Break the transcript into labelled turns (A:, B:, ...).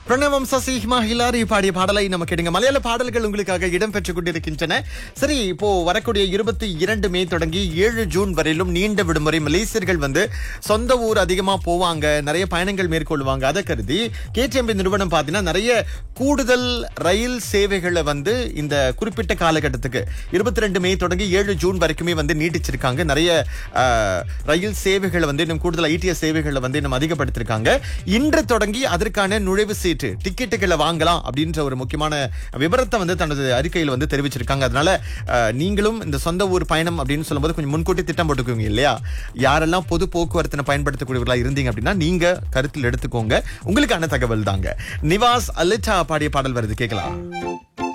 A: பிரணவம் சசி ஹிலாரி பாடிய பாடலை நம்ம கேடுங்க மலையாள பாடல்கள் உங்களுக்காக இடம் பெற்றுக் கொண்டிருக்கின்றன சரி இப்போ வரக்கூடிய இருபத்தி இரண்டு மே தொடங்கி ஏழு ஜூன் வரையிலும் நீண்ட விடுமுறை மலேசியர்கள் வந்து சொந்த ஊர் அதிகமா போவாங்க நிறைய பயணங்கள் மேற்கொள்வாங்க அதை கருதி கேடிஎம்பி நிறுவனம் பார்த்தீங்கன்னா நிறைய கூடுதல் ரயில் சேவைகளை வந்து இந்த குறிப்பிட்ட காலகட்டத்துக்கு இருபத்தி ரெண்டு மே தொடங்கி ஏழு ஜூன் வரைக்குமே வந்து நீட்டிச்சிருக்காங்க நிறைய ஆஹ், ரயில் சேவைகளை வந்து இன்னும் கூடுதல் ஐடிஎஸ் சேவைகளை வந்து இன்னும் அதிகப்படுத்திருக்காங்க இன்று தொடங்கி அதற்கான நுழைவு சீட்டு டிக்கெட்டுகளை வாங்கலாம் அப்படின்ற ஒரு முக்கியமான விவரத்தை வந்து தனது அறிக்கையில் வந்து தெரிவிச்சிருக்காங்க அதனால ஆஹ், நீங்களும் இந்த சொந்த ஊர் பயணம் அப்படின்னு சொல்லும்போது கொஞ்சம் முன்கூட்டி திட்டம் போட்டுக்குவீங்க இல்லையா யாரெல்லாம் பொது போக்குவரத்தினை பயன்படுத்தக்கூடியவர்களா இருந்தீங்க அப்படின்னா நீங்க கருத்தில் எடுத்துக்கோங்க உங்களுக்கான தகவல் தாங்க நிவாஸ் அலிட்டா பாடிய பாடல் வருது கேட்கலாம்